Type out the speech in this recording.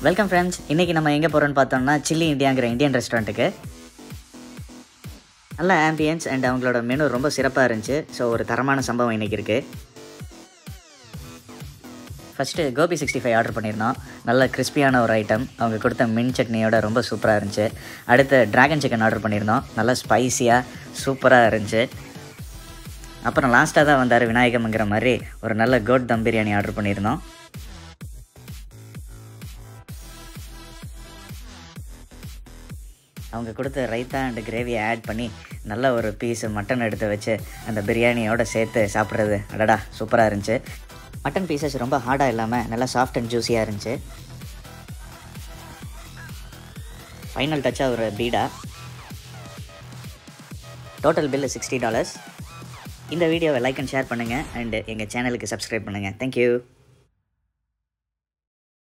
welcome friends இன்றைக்கி நம்ம எங்கே போகிறோம்னு பார்த்தோம்னா சில்லி இந்தியாங்கிற இந்தியன் ரெஸ்டாரண்ட்டுக்கு நல்ல ஆம்பியன்ஸ் அண்ட் அவங்களோட மெனு ரொம்ப சிறப்பாக இருந்துச்சு ஸோ ஒரு தரமான சம்பவம் இன்றைக்கி இருக்குது first gobi sixty five order பண்ணியிருந்தோம் நல்ல கிறிஸ்பியான ஒரு ஐட்டம் அவங்க கொடுத்த மின் சட்னியோட ரொம்ப சூப்பராக இருந்துச்சு அடுத்து டிராகன் சிக்கன் ஆர்டர் பண்ணியிருந்தோம் நல்லா ஸ்பைசியாக சூப்பராக இருந்துச்சு அப்புறம் லாஸ்ட்டாக தான் வந்தார் விநாயகம்ங்கிற மாதிரி ஒரு நல்ல கோட் தம் பிரியாணி ஆர்டர் பண்ணியிருந்தோம் அவங்க கொடுத்த ரைத்தா அண்ட் கிரேவியை ஆட் பண்ணி நல்ல ஒரு பீஸ் மட்டன் எடுத்து வச்சு அந்த பிரியாணியோட சேர்த்து சாப்பிட்றது அடடா சூப்பராக இருந்துச்சு மட்டன் பீசஸ் ரொம்ப ஹார்டாக இல்லாமல் நல்லா சாஃப்ட் அண்ட் ஜூஸியாக இருந்துச்சு ஃபைனல் டச்சாக ஒரு பீடா டோட்டல் பில்லு சிக்ஸ்டி டாலர்ஸ் இந்த வீடியோவை லைக் அண்ட் ஷேர் பண்ணுங்கள் அண்ட் எங்கள் சேனலுக்கு சப்ஸ்கிரைப் பண்ணுங்கள் தேங்க்யூ